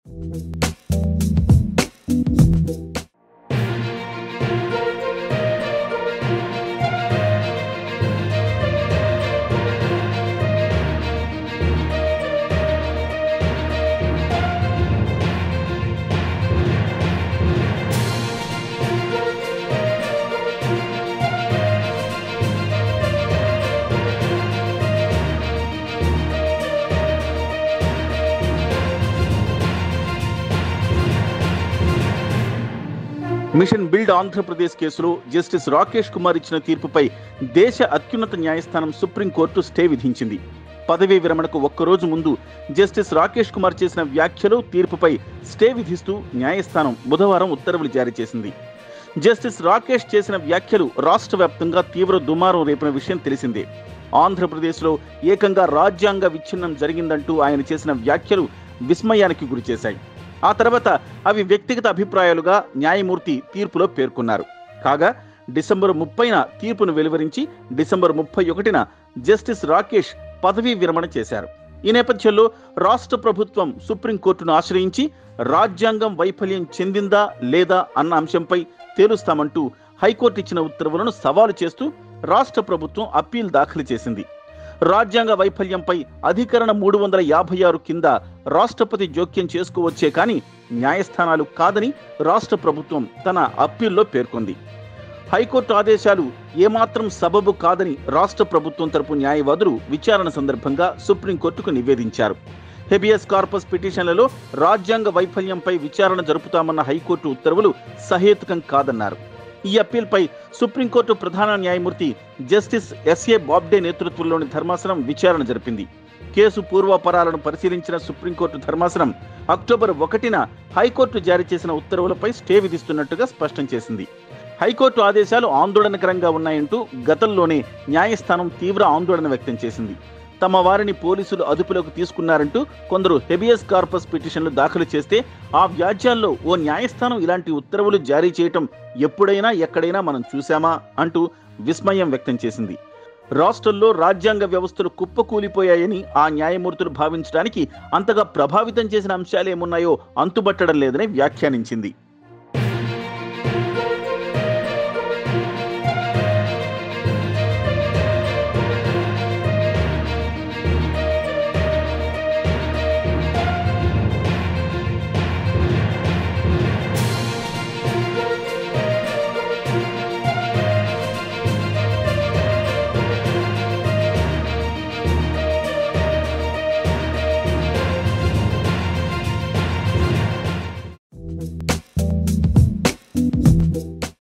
machine build Andhra Pradesh కేసులో justice Rakesh Kumar ఇచ్చిన తీర్పుపై దేశ అత్యున్నత న్యాయస్థానం సుప్రీంకోర్టు స్టే విధించింది పదవీ విరమణకు ఒక్కరోజు ముందు జస్టిస్ రాకేష్ కుమార్ చేసిన వ్యాఖ్యలు తీర్పుపై స్టే విధిస్తూ న్యాయస్థానం బుధవారం ఉత్తర్వులు జారీ చేసింది జస్టిస్ రాకేష్ చేసిన వ్యాఖ్యలు రాష్ట్ర వ్యాప్తంగా తీవ్ర దుమారం రేపిన విషయం తెలిసిందే ఆంధ్రప్రదేశ్లో ఏకంగా రాజ్యాంగ విచ్ఛిన్నం జరిగిందంటూ ఆయన చేసిన వ్యాఖ్యలు విస్మయానికి గురిచేశాయి ఆ తర్వాత అవి వ్యక్తిగత అభిప్రాయాలుగా న్యాయమూర్తి తీర్పులో పేర్కొన్నారు కాగా డిసెంబర్ ముప్పైన తీర్పును వెలువరించి డిసెంబర్ ముప్పై ఒకటిన జస్టిస్ రాకేష్ పదవీ విరమణ చేశారు ఈ నేపథ్యంలో రాష్ట్ర ప్రభుత్వం సుప్రీంకోర్టును ఆశ్రయించి రాజ్యాంగం వైఫల్యం చెందిందా లేదా అన్న అంశంపై తేలుస్తామంటూ హైకోర్టు ఇచ్చిన ఉత్తర్వులను సవాలు చేస్తూ రాష్ట్ర ప్రభుత్వం అప్పీల్ దాఖలు చేసింది రాజ్యాంగ వైఫల్యంపై అధికరణ మూడు వందల యాభై ఆరు కింద రాష్ట్రపతి జోక్యం చేసుకోవచ్చే కానీ న్యాయస్థానాలు కాదని రాష్ట్ర ప్రభుత్వం తన అప్పీల్లో పేర్కొంది హైకోర్టు ఆదేశాలు ఏమాత్రం సబబు కాదని రాష్ట్ర ప్రభుత్వం తరపు న్యాయవాదులు విచారణ సందర్భంగా సుప్రీంకోర్టుకు నివేదించారు హెబియస్ కార్పస్ పిటిషన్లలో రాజ్యాంగ వైఫల్యంపై విచారణ జరుపుతామన్న హైకోర్టు ఉత్తర్వులు సహేతుకం కాదన్నారు ఈ అప్పీల్పై సుప్రీంకోర్టు ప్రధాన న్యాయమూర్తి జస్టిస్ ఎస్ఏ బాబ్డే నేతృత్వంలోని ధర్మాసనం విచారణ జరిపింది కేసు పూర్వాపరాలను పరిశీలించిన సుప్రీంకోర్టు ధర్మాసనం అక్టోబర్ ఒకటిన హైకోర్టు జారీ చేసిన ఉత్తర్వులపై స్టే విధిస్తున్నట్టుగా స్పష్టం చేసింది హైకోర్టు ఆదేశాలు ఆందోళనకరంగా ఉన్నాయంటూ గతంలోనే న్యాయస్థానం తీవ్ర ఆందోళన వ్యక్తం చేసింది తమ వారిని పోలీసులు అదుపులోకి తీసుకున్నారంటూ కొందరు హెబియస్ కార్పస్ పిటిషన్లు దాఖలు చేస్తే ఆ వ్యాజ్యాల్లో ఓ న్యాయస్థానం ఇలాంటి ఉత్తర్వులు జారీ చేయటం ఎప్పుడైనా ఎక్కడైనా మనం చూశామా అంటూ విస్మయం వ్యక్తం చేసింది రాష్ట్రంలో రాజ్యాంగ వ్యవస్థలు కుప్పకూలిపోయాయని ఆ న్యాయమూర్తులు భావించడానికి అంతగా ప్రభావితం చేసిన అంశాలేమున్నాయో అంతుబట్టడం లేదని వ్యాఖ్యానించింది